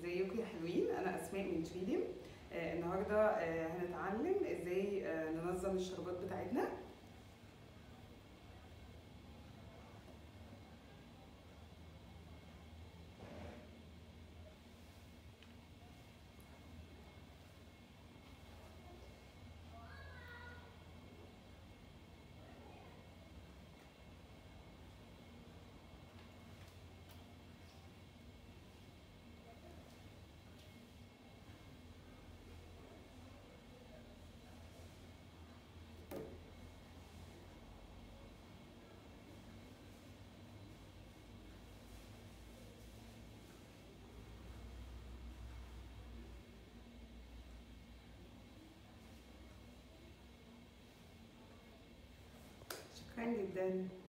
ازيكم يا حلوين انا اسماء من تريديم آه النهارده آه هنتعلم ازاي آه ننظم الشربات بتاعتنا شكرا جدا